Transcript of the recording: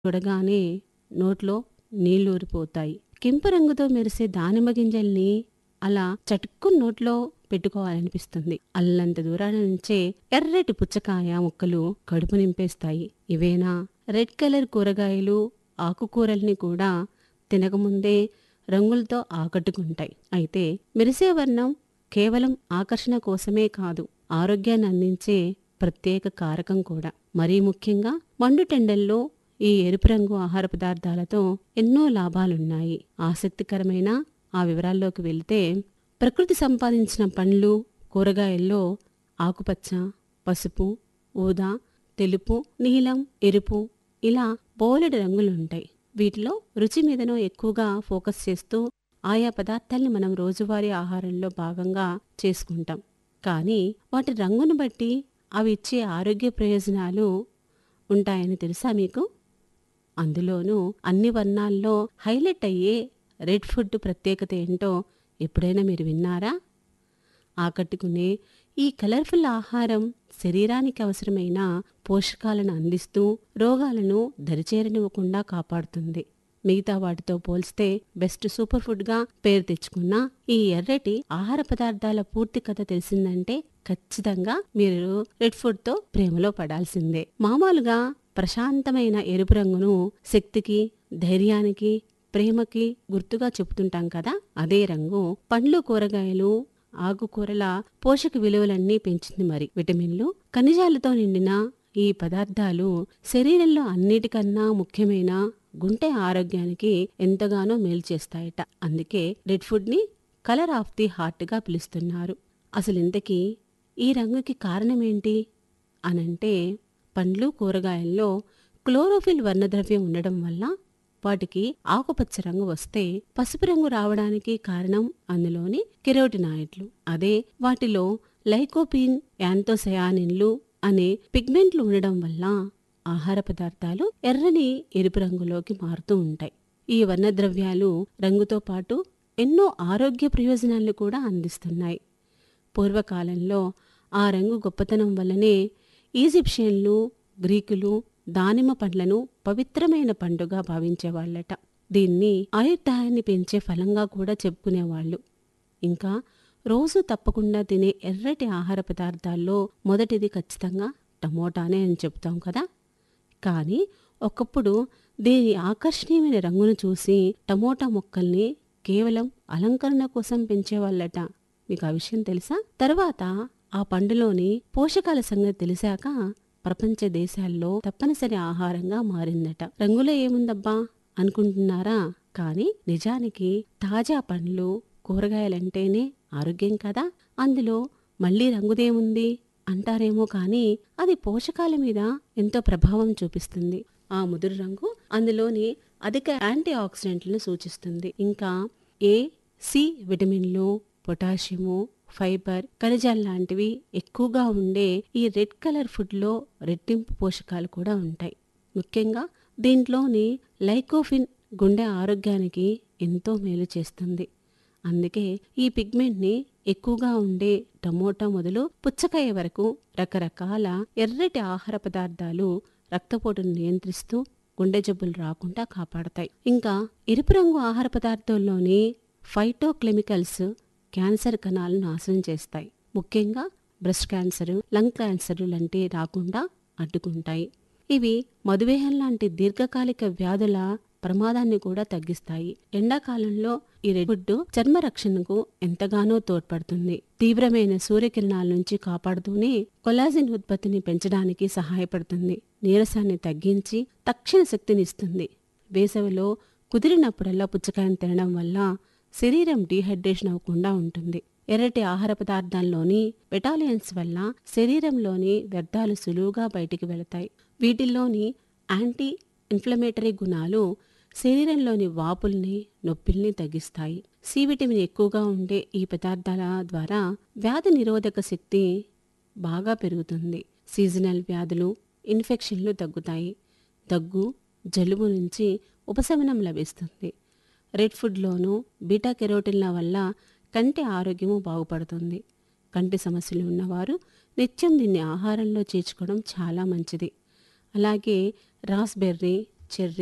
చూడగానే నోట్లో నీళ్లూరిపోతాయి కెంపు రంగుతో మెరిసే దానిమ్మ గింజల్ని అలా చటుక్కున నోట్లో పెట్టుకోవాలనిపిస్తుంది అల్లంత దూరాల నుంచే ఎర్రటి పుచ్చకాయ ముక్కలు కడుపు నింపేస్తాయి ఇవేనా రెడ్ కలర్ కూరగాయలు ఆకుకూరల్ని కూడా తినకముందే రంగులతో ఆకట్టుకుంటాయి అయితే మెరిసే వర్ణం కేవలం ఆకర్షణ కోసమే కాదు ఆరోగ్యాన్ని అందించే ప్రత్యేక కారకం కూడా మరీ ముఖ్యంగా మండుటెండల్లో ఈ ఎరుపు రంగు ఆహార పదార్థాలతో ఎన్నో లాభాలున్నాయి ఆసక్తికరమైన ఆ వివరాల్లోకి వెళ్తే ప్రకృతి సంపాదించిన పండ్లు కూరగాయల్లో ఆకుపచ్చ పసుపు ఊదా తెలుపు నీలం ఎరుపు ఇలా బోలెడు రంగులుంటాయి వీటిలో రుచి మీదనో ఎక్కువగా ఫోకస్ చేస్తూ ఆయా పదార్థాల్ని మనం రోజువారీ ఆహారంలో భాగంగా చేసుకుంటాం కానీ వాటి రంగును బట్టి అవి ఇచ్చే ఆరోగ్య ప్రయోజనాలు ఉంటాయని తెలుసా మీకు అందులోనూ అన్ని వర్ణాల్లో హైలైట్ అయ్యే రెడ్ ఫుడ్ ప్రత్యేకత ఏంటో ఎప్పుడైనా మీరు విన్నారా ఆకట్టుకునే ఈ కలర్ఫుల్ ఆహారం శరీరానికి అవసరమైన పోషకాలను అందిస్తూ రోగాలను దరిచేరనివ్వకుండా కాపాడుతుంది మిగతా వాటితో పోల్స్తే బెస్ట్ సూపర్ ఫుడ్గా పేరు తెచ్చుకున్న ఈ ఎర్రటి ఆహార పదార్థాల పూర్తి కథ తెలిసిందంటే ఖచ్చితంగా మీరు రెడ్ ఫుడ్తో ప్రేమలో పడాల్సిందే మామూలుగా ప్రశాంతమైన ఎరుపు రంగును శక్తికి ధైర్యానికి ప్రేమకి గుర్తుగా చెబుతుంటాం కదా అదే రంగు పండ్లు కూరగాయలు ఆకుకూరల పోషక విలువలన్నీ పెంచింది మరి విటమిన్లు ఖనిజాలతో నిండిన ఈ పదార్థాలు శరీరంలో అన్నిటికన్నా ముఖ్యమైన గుంటె ఆరోగ్యానికి ఎంతగానో మేలు చేస్తాయట అందుకే రెడ్ ఫుడ్ ని కలర్ ఆఫ్ ది హార్ట్ గా పిలుస్తున్నారు అసలు ఇంతకీ ఈ రంగుకి కారణమేంటి అనంటే పండ్లు కూరగాయల్లో క్లోరోఫిల్ వర్ణద్రవ్యం ఉండడం వల్ల వాటికి ఆకుపచ్చ రంగు వస్తే పసుపు రంగు రావడానికి కారణం అందులోని కెరోటినాయిడ్లు అదే వాటిలో లైకోపిన్ యాంతోసయానిన్లు అనే పిగ్మెంట్లు ఉండడం వల్ల ఆహార పదార్థాలు ఎర్రని ఎరుపు రంగులోకి మారుతూ ఉంటాయి ఈ వర్ణద్రవ్యాలు రంగుతో పాటు ఎన్నో ఆరోగ్య ప్రయోజనాలను కూడా అందిస్తున్నాయి పూర్వకాలంలో ఆ రంగు గొప్పతనం వల్లనే ఈజిప్షియన్లు గ్రీకులు దానిమ్మ పండ్లను పవిత్రమైన పండుగ భావించేవాళ్లట దీన్ని ఆయుర్దాయాన్ని పెంచే ఫలంగా కూడా చెప్పుకునేవాళ్ళు ఇంకా రోజు తప్పకుండా తినే ఎర్రటి ఆహార పదార్థాల్లో మొదటిది ఖచ్చితంగా టమోటానే అని చెప్తాం కదా కానీ ఒకప్పుడు దీని ఆకర్షణీయమైన రంగును చూసి టమోటా మొక్కల్ని కేవలం అలంకరణ కోసం పెంచేవాళ్ళట మీకు ఆ విషయం తెలుసా తర్వాత ఆ పండులోని పోషకాల సంగతి తెలిసాక ప్రపంచ దేశాల్లో తప్పనిసరి ఆహారంగా మారిందట రంగులో ఏముందబ్బా అనుకుంటున్నారా కానీ నిజానికి తాజా పండ్లు కూరగాయలంటేనే ఆరోగ్యం కదా అందులో మళ్ళీ రంగుదేముంది అంటారేమో కానీ అది పోషకాల మీద ఎంతో ప్రభావం చూపిస్తుంది ఆ ముదురు రంగు అందులోని అధిక యాంటీ ఆక్సిడెంట్లను సూచిస్తుంది ఇంకా ఏ సి విటమిన్లు పొటాషియము ఫైబర్ ఖనిజాలు లాంటివి ఎక్కువగా ఉండే ఈ రెడ్ కలర్ ఫుడ్లో రెట్టింపు పోషకాలు కూడా ఉంటాయి ముఖ్యంగా దీంట్లోని లైకోఫిన్ గుండె ఆరోగ్యానికి ఎంతో మేలు చేస్తుంది అందుకే ఈ పిగ్మెంట్ని ఎక్కువగా ఉండే టమోటా మొదలు పుచ్చకాయ వరకు రకరకాల ఎర్రటి ఆహార పదార్థాలు రక్తపోటును నియంత్రిస్తూ గుండె జబ్బులు రాకుండా కాపాడతాయి ఇంకా ఎరుపు రంగు ఆహార పదార్థాల్లోని ఫైటోకెమికల్స్ క్యాన్సర్ కణాలను నాశనం చేస్తాయి ముఖ్యంగా బ్రెస్ట్ క్యాన్సర్ లంగ్ క్యాన్సర్ లాంటి రాకుండా అడ్డుకుంటాయి ఇవి మధుమేహం లాంటి దీర్ఘకాలిక వ్యాధుల ప్రమాదాన్ని కూడా తగ్గిస్తాయి ఎండాకాలంలో ఈ రెడ్ ఫుడ్ చర్మ రక్షణకు ఎంతగానో తోడ్పడుతుంది తీవ్రమైన సూర్యకిరణాల నుంచి కాపాడుతూనే కొలాజిన్ ఉత్పత్తిని పెంచడానికి సహాయపడుతుంది నీరసాన్ని తగ్గించి తక్షణ శక్తినిస్తుంది వేసవిలో కుదిరినప్పుడల్లా పుచ్చకాయను తినడం వల్ల శరీరం డీహైడ్రేషన్ అవ్వకుండా ఉంటుంది ఎర్రటి ఆహార పదార్థాల్లోని బెటాలియన్స్ వల్ల శరీరంలోని వ్యర్థాలు సులువుగా బయటికి వెళతాయి వీటిల్లోని యాంటీ ఇన్ఫ్లమేటరీ గుణాలు శరీరంలోని వాపుల్ని నొప్పిల్ని తగ్గిస్తాయి సి విటమిన్ ఎక్కువగా ఉండే ఈ పదార్థాల ద్వారా వ్యాధి నిరోధక శక్తి బాగా పెరుగుతుంది సీజనల్ వ్యాధులు ఇన్ఫెక్షన్లు తగ్గుతాయి దగ్గు జలుబు నుంచి ఉపశమనం లభిస్తుంది రెడ్ ఫుడ్లోనూ బీటా కెరోటిన్ల వల్ల కంటి ఆరోగ్యము బాగుపడుతుంది కంటి సమస్యలు ఉన్నవారు నిత్యం దీన్ని ఆహారంలో చేర్చుకోవడం చాలా మంచిది అలాగే రాస్బెర్రీ చెర్రీ